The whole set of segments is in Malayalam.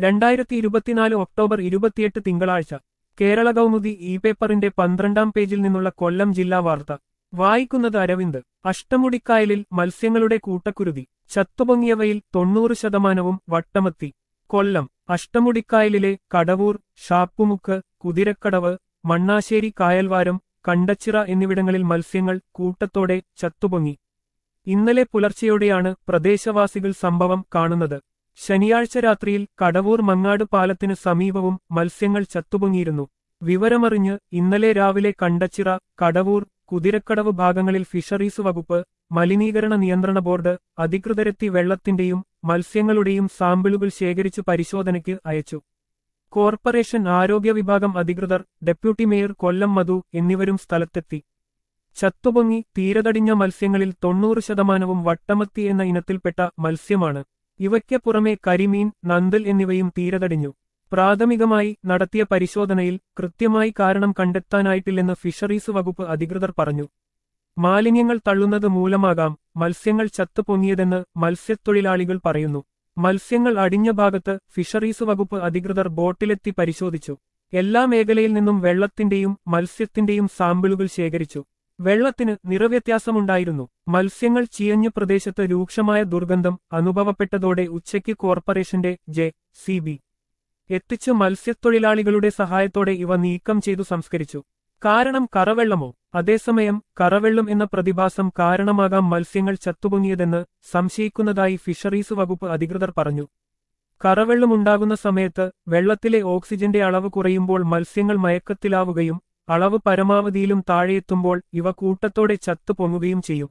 രണ്ടായിരത്തി ഇരുപത്തിനാല് ഒക്ടോബർ ഇരുപത്തിയെട്ട് തിങ്കളാഴ്ച കേരള കൗമുദി ഇ പേപ്പറിന്റെ പന്ത്രണ്ടാം പേജിൽ നിന്നുള്ള കൊല്ലം ജില്ലാ വാർത്ത വായിക്കുന്നത് അരവിന്ദ് അഷ്ടമുടിക്കായലിൽ മത്സ്യങ്ങളുടെ കൂട്ടക്കുരുതി ചത്തുപൊങ്ങിയവയിൽ തൊണ്ണൂറ് ശതമാനവും വട്ടമത്തി കൊല്ലം അഷ്ടമുടിക്കായലിലെ കടവൂർ ഷാപ്പുമുക്ക് കുതിരക്കടവ് മണ്ണാശ്ശേരി കായൽവാരം കണ്ടച്ചിറ എന്നിവിടങ്ങളിൽ മത്സ്യങ്ങൾ കൂട്ടത്തോടെ ചത്തുപൊങ്ങി ഇന്നലെ പുലർച്ചെയോടെയാണ് പ്രദേശവാസികൾ സംഭവം കാണുന്നത് ശനിയാഴ്ച രാത്രിയിൽ കടവൂർ മങ്ങാട് പാലത്തിനു സമീപവും മത്സ്യങ്ങൾ ചത്തുപൊങ്ങിയിരുന്നു വിവരമറിഞ്ഞ് ഇന്നലെ രാവിലെ കണ്ടച്ചിറ കടവൂർ കുതിരക്കടവ് ഭാഗങ്ങളിൽ ഫിഷറീസ് വകുപ്പ് മലിനീകരണ നിയന്ത്രണ ബോർഡ് അധികൃതരെത്തി വെള്ളത്തിന്റെയും മത്സ്യങ്ങളുടെയും സാമ്പിളുകൾ ശേഖരിച്ചു പരിശോധനയ്ക്ക് അയച്ചു കോർപ്പറേഷൻ ആരോഗ്യ വിഭാഗം അധികൃതർ ഡെപ്യൂട്ടി മേയർ കൊല്ലം മധു എന്നിവരും സ്ഥലത്തെത്തി ചത്തുപൊങ്ങി തീരതടിഞ്ഞ മത്സ്യങ്ങളിൽ തൊണ്ണൂറ് ശതമാനവും വട്ടമത്തി എന്ന ഇനത്തിൽപ്പെട്ട മത്സ്യമാണ് ഇവയ്ക്ക് പുറമെ കരിമീൻ നന്തൽ എന്നിവയും തീരതടിഞ്ഞു പ്രാഥമികമായി നടത്തിയ പരിശോധനയിൽ കൃത്യമായി കാരണം കണ്ടെത്താനായിട്ടില്ലെന്ന് ഫിഷറീസ് വകുപ്പ് അധികൃതർ പറഞ്ഞു മാലിന്യങ്ങൾ തള്ളുന്നത് മൂലമാകാം മത്സ്യങ്ങൾ ചത്തുപൊങ്ങിയതെന്ന് മത്സ്യത്തൊഴിലാളികൾ പറയുന്നു മത്സ്യങ്ങൾ അടിഞ്ഞ ഭാഗത്ത് ഫിഷറീസ് വകുപ്പ് അധികൃതർ ബോട്ടിലെത്തി പരിശോധിച്ചു എല്ലാ മേഖലയിൽ നിന്നും വെള്ളത്തിന്റെയും മത്സ്യത്തിന്റെയും സാമ്പിളുകൾ ശേഖരിച്ചു വെള്ളത്തിന് നിറവ്യത്യാസമുണ്ടായിരുന്നു മത്സ്യങ്ങൾ ചീയഞ്ഞ പ്രദേശത്ത് രൂക്ഷമായ ദുർഗന്ധം അനുഭവപ്പെട്ടതോടെ ഉച്ചയ്ക്ക് കോർപ്പറേഷന്റെ ജെ സി ബി എത്തിച്ച് മത്സ്യത്തൊഴിലാളികളുടെ സഹായത്തോടെ ഇവ നീക്കം ചെയ്തു സംസ്കരിച്ചു കാരണം കറവെള്ളമോ അതേസമയം കറവെള്ളം എന്ന പ്രതിഭാസം കാരണമാകാം മത്സ്യങ്ങൾ ചത്തുപൊങ്ങിയതെന്ന് സംശയിക്കുന്നതായി ഫിഷറീസ് വകുപ്പ് അധികൃതർ പറഞ്ഞു കറവെള്ളമുണ്ടാകുന്ന സമയത്ത് വെള്ളത്തിലെ ഓക്സിജന്റെ അളവ് കുറയുമ്പോൾ മത്സ്യങ്ങൾ മയക്കത്തിലാവുകയും അളവ് പരമാവധിയിലും താഴെയെത്തുമ്പോൾ ഇവ കൂട്ടത്തോടെ ചത്തുപൊങ്ങുകയും ചെയ്യും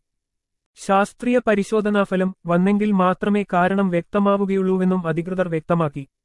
ശാസ്ത്രീയ പരിശോധനാഫലം വന്നെങ്കിൽ മാത്രമേ കാരണം വ്യക്തമാവുകയുള്ളൂവെന്നും അധികൃതർ വ്യക്തമാക്കി